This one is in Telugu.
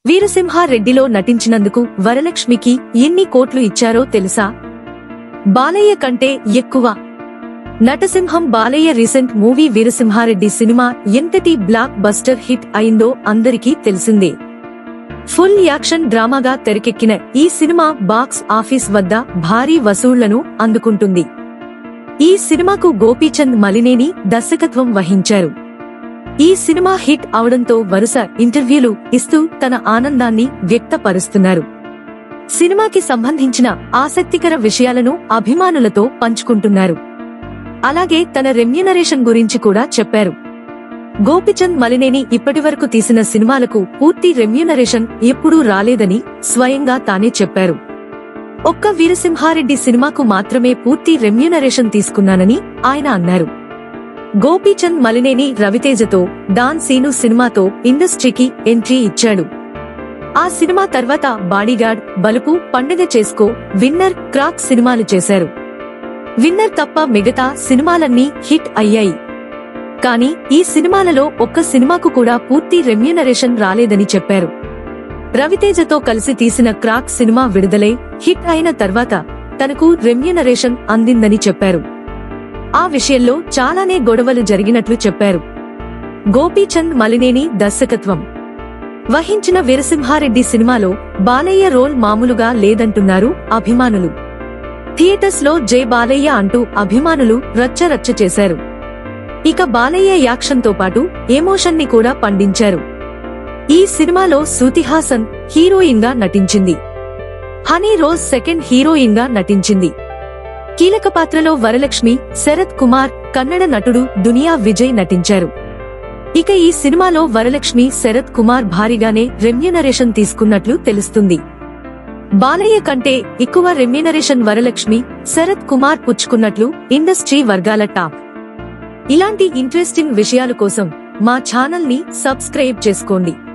వీరసింహారెడ్డిలో నటించినందుకు వరలక్ష్మికి ఎన్ని కోట్లు ఇచ్చారో తెలుసా బాలయ్య కంటే ఎక్కువ నటసింహం బాలయ్య రీసెంట్ మూవీ వీరసింహారెడ్డి సినిమా ఎంతటి బ్లాక్ బస్టర్ హిట్ అయిందో అందరికీ తెలిసిందే ఫుల్ యాక్షన్ డ్రామాగా తెరకెక్కిన ఈ సినిమా బాక్స్ ఆఫీస్ వద్ద భారీ వసూళ్లను అందుకుంటుంది ఈ సినిమాకు గోపీచంద్ మలినేని దర్శకత్వం వహించారు ఈ సినిమా హిట్ అవడంతో వరుస ఇంటర్వ్యూలు ఇస్తూ తన ఆనందాన్ని వ్యక్తపరుస్తున్నారు సినిమాకి సంబంధించిన ఆసక్తికర విషయాలను అభిమానులతో పంచుకుంటున్నారు అలాగే తన రెమ్యూనరేషన్ గురించి కూడా చెప్పారు గోపిచంద్ మలినేని ఇప్పటివరకు తీసిన సినిమాలకు పూర్తి రెమ్యూనరేషన్ ఎప్పుడూ రాలేదని స్వయంగా తానే చెప్పారు ఒక్క వీరసింహారెడ్డి సినిమాకు మాత్రమే పూర్తి రెమ్యూనరేషన్ తీసుకున్నానని ఆయన అన్నారు గోపీచంద్ మలినేని రవితేజతో డాన్ సీను సినిమాతో ఇండస్ట్రీకి ఎంట్రీ ఇచ్చాడు ఆ సినిమా తర్వాత బాడీగార్డ్ బలుపు పండుగ చేసుకో విన్నర్ క్రాక్ సినిమాలు చేశారు విన్నర్ తప్ప మిగతా సినిమాలన్నీ హిట్ అయ్యాయి కానీ ఈ సినిమాలలో ఒక్క సినిమాకు కూడా పూర్తి రెమ్యూనరేషన్ రాలేదని చెప్పారు రవితేజతో కలిసి తీసిన క్రాక్ సినిమా విడుదలై హిట్ అయిన తర్వాత తనకు రెమ్యూనరేషన్ అందిందని చెప్పారు ఆ విషయంలో చాలానే గొడవలు జరిగినట్లు చెప్పారు గోపీచంద్ మలినేని దర్శకత్వం వహించిన వీరసింహారెడ్డి సినిమాలో బాలయ్య రోల్ మామూలుగా లేదంటున్నారు అభిమానులు థియేటర్స్ లో జై బాలయ్య అంటూ అభిమానులు రచ్చరచ్చ చేశారు ఇక బాలయ్య యాక్షన్ తో పాటు ఎమోషన్ ని కూడా పండించారు ఈ సినిమాలో శృతి హాసన్ హీరోయిన్ గా నటించింది హనీ రోజ్ సెకండ్ హీరోయిన్ గా నటించింది కీలక పాత్రలో వరలక్ష్మి శరత్ కుమార్ కన్నడ నటుడు దునియా విజయ్ నటించారు ఇక ఈ సినిమాలో వరలక్ష్మి శరత్ కుమార్ భారీగానే రెమ్యూనరేషన్ తీసుకున్నట్లు తెలుస్తుంది బాలయ్య కంటే ఎక్కువ రెమ్యూనరేషన్ వరలక్ష్మి శరత్ కుమార్ పుచ్చుకున్నట్లు ఇండస్ట్రీ వర్గాల టాప్ ఇలాంటి ఇంట్రెస్టింగ్ విషయాల కోసం మా ఛానల్ ని సబ్స్క్రైబ్ చేసుకోండి